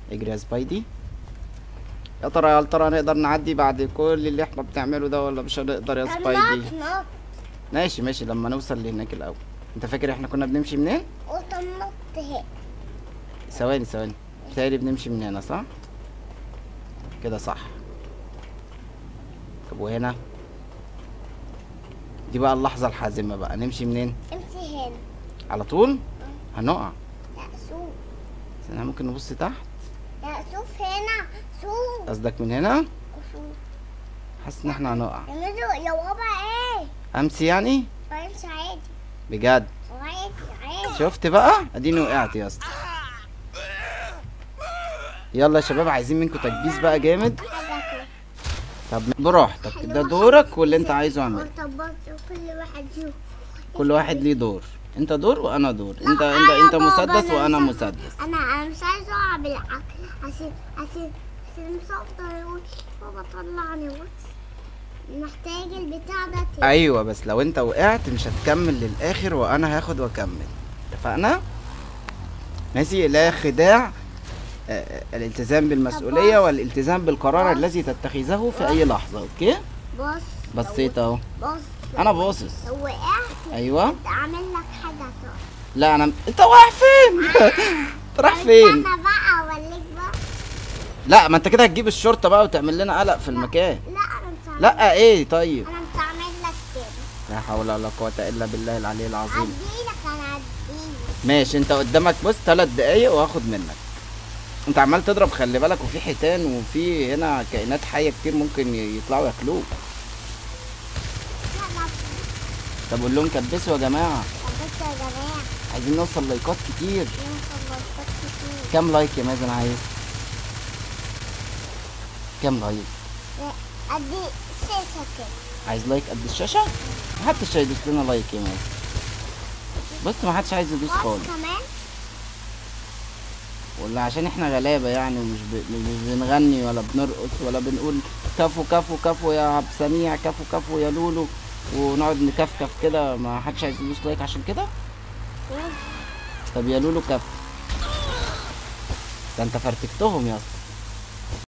اجري يا سبايدي يا ترى يا ترى هنقدر نعدي بعد كل اللي احنا بنعمله ده ولا مش هنقدر يا سبايدي نط نط ماشي ماشي لما نوصل لهناك الاول انت فاكر احنا كنا بنمشي منين وتنط هيك ثواني ثواني بتهيألي بنمشي من هنا صح كده صح طب وهنا دي بقى اللحظة الحازمة بقى نمشي منين امشي هنا على طول هنقع لا شوف احنا ممكن نبص تحت لا شوف هنا شوف قصدك من هنا شوف حاسس ان احنا هنقع يا ميدو يا بابا ايه امسي يعني امشي عادي بجد عادي عادي شفت بقى اديني وقعت يا اسطى يلا يا شباب عايزين منكم تكبيس بقى جامد حاجة كده. طب براحتك ده دورك واللي انت عايزه اعمله طب بص كل واحد يشوف كل واحد ليه دور انت دور وانا دور انت لا، انت أنا انت بابا، مسدس أنا وانا مش- مسدس انا انا مش عايزه اقع بالعقل عشان عشان عشان مش هقدر اقول بابا طلعني بص محتاج البتاع ده تاني ايوه بس لو انت وقعت مش هتكمل للاخر وانا هاخد واكمل اتفقنا ماشي لا خداع آه، آه، الالتزام بالمسؤولية والالتزام بالقرار بص. الذي تتخذه في اي لحظة اوكي بص بصيت اهو بص انا باصص لو وقعت ايوه اعمل لك حاجه تاني لا انا انت واقع فين انت رايح فين انا بقى اوريك بقى لا ما انت كده هتجيب الشرطة بقى وتعمل لنا قلق في المكان لا انا مش هعمل لا ايه طيب انا مش هعمل لك كده لا حول ولا قوة الا بالله العلي العظيم اديلك انا اديلك ماشي انت قدامك بص ثلاث دقايق وهاخد منك انت عمال تضرب خلي بالك وفي حيتان وفي هنا كائنات حية كتير ممكن ي- يطلعوا ياكلوك لا لا طب قول لهم كبسوا يا جماعة طب بص يا جماعه عايزين نوصل لايكات كتير يوصل لايكات كتير كام لايك يا مازن عايز كام لايك ادي شاشه كده عايز لايك قد الشاشة محدش هيدوس لنا لايك يا مازن بص محدش عايز يدوس بص خالص كمان ولا عشان احنا غلابة يعني ومش ب... مش بنغني ولا بنرقص ولا بنقول كفو كفو كفو يا عبد سميع كفو كفو يا لولو ونقعد نكفكف كده ما حدش عايز يدوس لايك عشان كده طب يا لولو كفو ده انت فرتكتهم يا اسطى